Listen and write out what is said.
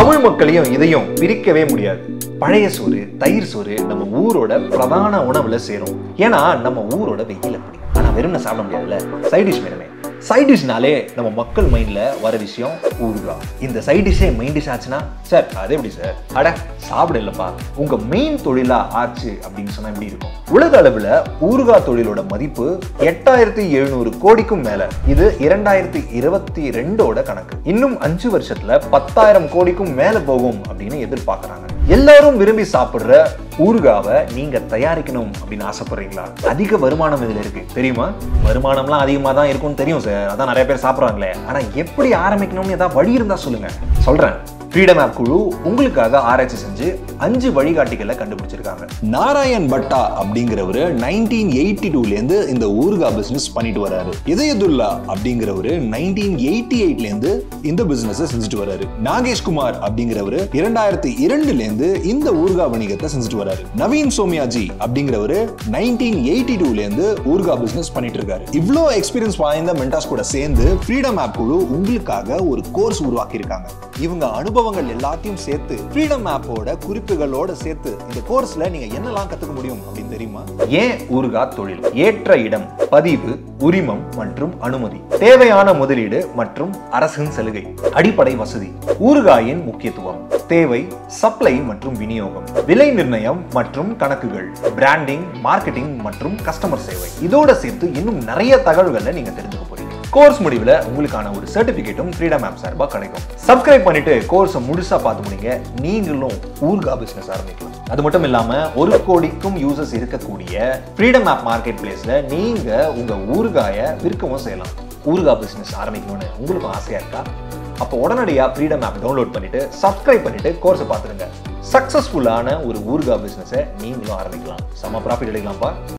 தமிழ் மக்களையும் இதையும் பிரிக்கவே முடியாது பழைய சோறு தயிர் சோறு நம்ம ஊரோட பிரதான உணவுல சேரும் ஏன்னா நம்ம ஊரோட வெயில் அப்படி ஆனா வெறும் சாப்பிட முடியாதுல்ல சைட் டிஷ் வேணுமே சைட் டிஷ்னாலே நம்ம மக்கள் மைண்ட்ல வர விஷயம் ஊறுகாய் இந்த சைட் டிஷ்ஷே மெயின் டிஷ் ஆச்சுன்னா சார் அது எப்படி சார் அட சாப்பிட இல்லப்பா உங்க மெயின் தொழிலா ஆச்சு அப்படின்னு சொன்னா எப்படி இருக்கும் உலக அளவுல ஊறுகாய் தொழிலோட மதிப்பு எட்டாயிரத்தி எழுநூறு கோடிக்கும் மேல இது இரண்டாயிரத்தி இருபத்தி ரெண்டோட கணக்கு இன்னும் அஞ்சு வருஷத்துல பத்தாயிரம் கோடிக்கும் மேல போகும் அப்படின்னு எதிர்பார்க்கறாங்க எல்லாரும் விரும்பி சாப்பிடுற ஊறுகாவை நீங்க தயாரிக்கணும் அப்படின்னு ஆசைப்படுறீங்களா அதிக வருமானம் இதுல இருக்கு தெரியுமா வருமானம்லாம் அதிகமா தான் இருக்கும்னு தெரியும் சார் அதான் நிறைய பேர் சாப்பிடுறாங்களே ஆனா எப்படி ஆரம்பிக்கணும்னு ஏதாவது வழி இருந்தா சொல்லுங்க சொல்றேன் ஃப்ரீடம் ஆப் குழு உங்களுக்காக ஆராய்ச்சி செஞ்சு அஞ்சு வழிகாட்டிகளை கண்டுபிடிச்சிருக்காங்க நாராயண் பட்டா அப்படிங்கிறவரு நைன்டீன் எயிட்டி டூலேருந்து இந்த ஊறுகாய் பிசினஸ் பண்ணிட்டு வராரு இதயதுல்லா அப்படிங்கிறவரு நைன்டீன் எயிட்டி எயிட்லேருந்து இந்த பிசினஸ் செஞ்சுட்டு வராரு நாகேஷ் குமார் அப்படிங்கிறவரு இரண்டாயிரத்தி இரண்டுலேருந்து இந்த ஊறுகாய் வணிகத்தை செஞ்சுட்டு வராரு நவீன் சோமியாஜி அப்படிங்கிறவரு நைன்டீன் எயிட்டி டூலேருந்து ஊறுகாய் பிசினஸ் பண்ணிட்டு இருக்காரு இவ்வளோ எக்ஸ்பீரியன்ஸ் வாய்ந்த மென்டாஸ் கூட சேர்ந்து ஃப்ரீடம் ஆப் குழு உங்களுக்காக ஒரு கோர்ஸ் உருவாக்கி இருக்காங்க இவங்க அனுபவங்கள் எல்லாத்தையும் சேர்த்து ஃப்ரீடம் ஆப்போட குறிப்புகளோட சேர்த்து இந்த கோர்ஸ்ல நீங்க என்னெல்லாம் கத்துக்க முடியும் அப்படின்னு தெரியுமா ஏன் ஊறுகாய் தொழில் ஏற்ற இடம் பதிவு உரிமம் மற்றும் அனுமதி தேவையான முதலீடு மற்றும் அரசின் சலுகை அடிப்படை வசதி ஊறுகாயின் முக்கியத்துவம் தேவை சப்ளை மற்றும் விநியோகம் விலை நிர்ணயம் மற்றும் கணக்குகள் பிராண்டிங் மார்க்கெட்டிங் மற்றும் கஸ்டமர் சேவை இதோட சேர்த்து இன்னும் நிறைய தகவல்களை நீங்க தெரிஞ்சுக்க போறீங்க கோர்ஸ் முடிவில் உங்களுக்கான ஒரு சர்டிபிகேட்டும் ஃப்ரீடம் ஆப் சார்பாக கிடைக்கும் சப்ஸ்கிரைப் பண்ணிட்டு கோர்ஸை முழுசா பார்த்து முடிங்க நீங்களும் ஊர்கா பிசினஸ் ஆரம்பிக்கலாம் அது மட்டும் இல்லாம ஒரு கோடிக்கும் யூசர்ஸ் இருக்கக்கூடிய ஃப்ரீடம் ஆப் மார்க்கெட் பிளேஸ்ல நீங்க உங்க ஊறுகாயை விற்கவும் செய்யலாம் ஊறுகா பிசினஸ் ஆரம்பிக்கணும்னு உங்களுக்கும் ஆசையா இருக்கா அப்போ உடனடியாக ஃப்ரீடம் ஆப் டவுன்லோட் பண்ணிட்டு சப்ஸ்கிரைப் பண்ணிட்டு கோர்ஸை பார்த்துருங்க சக்ஸஸ்ஃபுல்லான ஒரு ஊறுகா பிசினஸை நீங்களும் ஆரம்பிக்கலாம் செம்ம ப்ராஃபிட் எடுக்கலாம்ப்பா